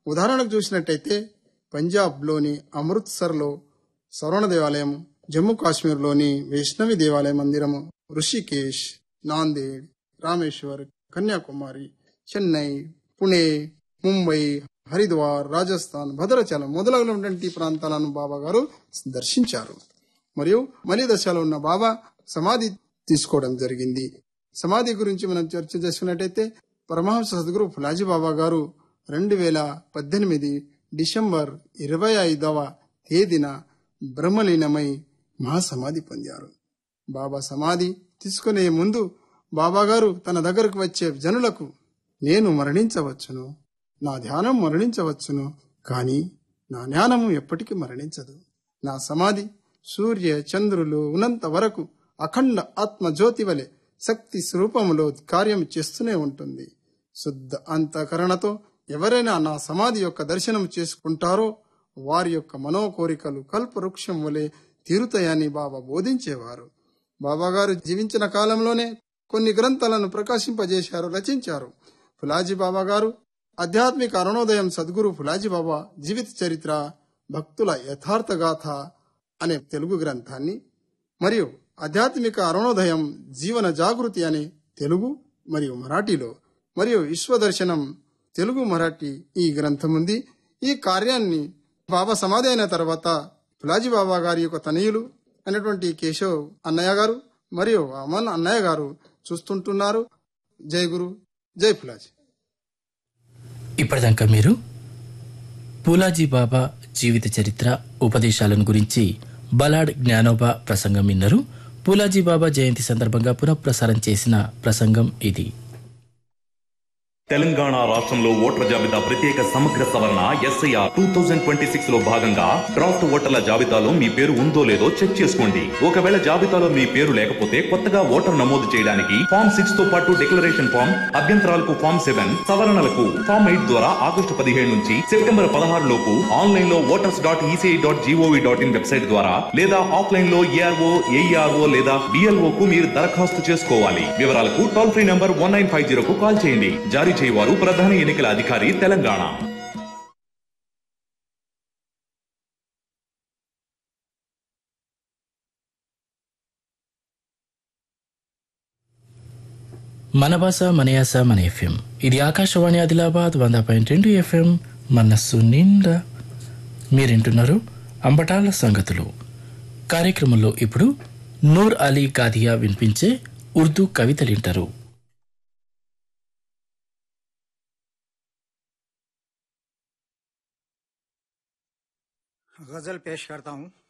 ఉదాహరణకు చూసినట్టయితే పంజాబ్లోని అమృత్సర్లో సవర్ణ దేవాలయం జమ్మూ కాశ్మీర్లోని వైష్ణవి దేవాలయ మందిరము ఋషికేశ్ నాందేడ్ రామేశ్వర్ కన్యాకుమారి చెన్నై పుణే ముంబై హరిద్వార్ రాజస్థాన్ భద్రాచలం మొదలగునటువంటి ప్రాంతాలను బాబా గారు దర్శించారు మరియు మలి దశలో ఉన్న బాబా సమాధి తీసుకోవడం జరిగింది సమాధి గురించి మనం చర్చ చేసుకున్నట్టయితే పరమహంస సద్గురు ఫులాజీ బాబా గారు రెండు వేల పద్దెనిమిది డిసెంబర్ ఇరవై ఐదవ తేదీన బ్రహ్మలీనమై మహాసమాధి పొందారు బాబా సమాధి తీసుకునే ముందు బాబా గారు తన దగ్గరకు వచ్చే జనులకు నేను మరణించవచ్చును నా ధ్యానం మరణించవచ్చును కానీ నా జ్ఞానము ఎప్పటికీ మరణించదు నా సమాధి సూర్య చంద్రులు ఉన్నంత వరకు అఖండ ఆత్మ జ్యోతి వలె శక్తి స్వరూపంలో కార్యం చేస్తూనే ఉంటుంది శుద్ధ అంతఃకరణతో ఎవరైనా నా సమాధి యొక్క దర్శనం చేసుకుంటారో వారి యొక్క మనోకోరికలు కల్పవృక్షం వలె తీరుతాయని బాబా బోధించేవారు బాబా గారు జీవించిన కాలంలోనే కొన్ని గ్రంథాలను ప్రకాశింపజేశారు రచించారు ఫులాజీ బాబా గారు ఆధ్యాత్మిక అరుణోదయం సద్గురు ఫులాజీ బాబా జీవిత చరిత్ర భక్తుల యథార్థ గాథ అనే తెలుగు గ్రంథాన్ని మరియు ఆధ్యాత్మిక అరుణోదయం జీవన జాగృతి అనే తెలుగు మరియు మరాఠీలో మరియు విశ్వదర్శనం తెలుగు మరాఠీ ఈ గ్రంథం ఉంది ఈ కార్యాన్ని బాబా సమాధి అయిన తర్వాత ఫులాజీ బాబా గారి యొక్క తనయులు అయినటువంటి కేశవ్ అన్నయ్య గారు మరియు అమన్ అన్నయ్య గారు చూస్తుంటున్నారు జై గురు జై ఫులాజీ ఇప్పటిదాకా మీరు పూలాజీ బాబా జీవిత చరిత్ర ఉపదేశాలను గురించి బలాడ్ జ్ఞానోబా ప్రసంగం విన్నారు పూలాజీ బాబా జయంతి సందర్భంగా పునఃప్రసారం చేసిన ప్రసంగం ఇది తెలంగాణ రాష్ట్రంలో ఓటర్ల జాబితా ప్రత్యేక సమగ్ర సవరణ SIR two thousand twenty six లో భాగంగా డ్రాఫ్ట్ ఓటర్ల జాబితాలో మీ పేరు ఉందో లేదో చెక్ చేసుకోండి ఒకవేళ జాబితాలో మీ పేరు లేకపోతే కొత్తగా ఓటర్ నమోదు చేయడానికి ఫామ్ సిక్స్ తో పాటు డిక్లరేషన్ ఫామ్ అభ్యంతరాలకు ఫామ్ సెవెన్ సవరణలకు ఫామ్ ఎయిట్ ద్వారా ఆగస్టు పదిహేడు నుంచి సెప్టెంబర్ పదహారు లోపు ఆన్లైన్ లో voters dot ECI dot GOV dot in website ద్వారా లేదా ఆఫ్లైన్ లో ఏఆర్ఓ ఏఈఆర్ఓ లేదా బిఎల్ఓ కు మీరు దరఖాస్తు చేసుకోవాలి వివరాలకు toll free number one nine five zero కు కాల్ చేయండి జారీ చేయవారు ప్రధాన ఎన్నికల అధికారి తెలంగాణ మన భాష మన యాస మన ఎఫ్ఎం ఇది ఆకాశవాణి ఆదిలాబాద్ వంద పాయింట్ రెండు ఎఫ్ఎం మనస్సు నిండా మీరింటున్నారు అంబటాల సంగతులు కార్యక్రమంలో ఇప్పుడు నూర్ అలీ కాదియా వినిపించే ఉర్దూ కవితలింటారు गजल पेश करता हूँ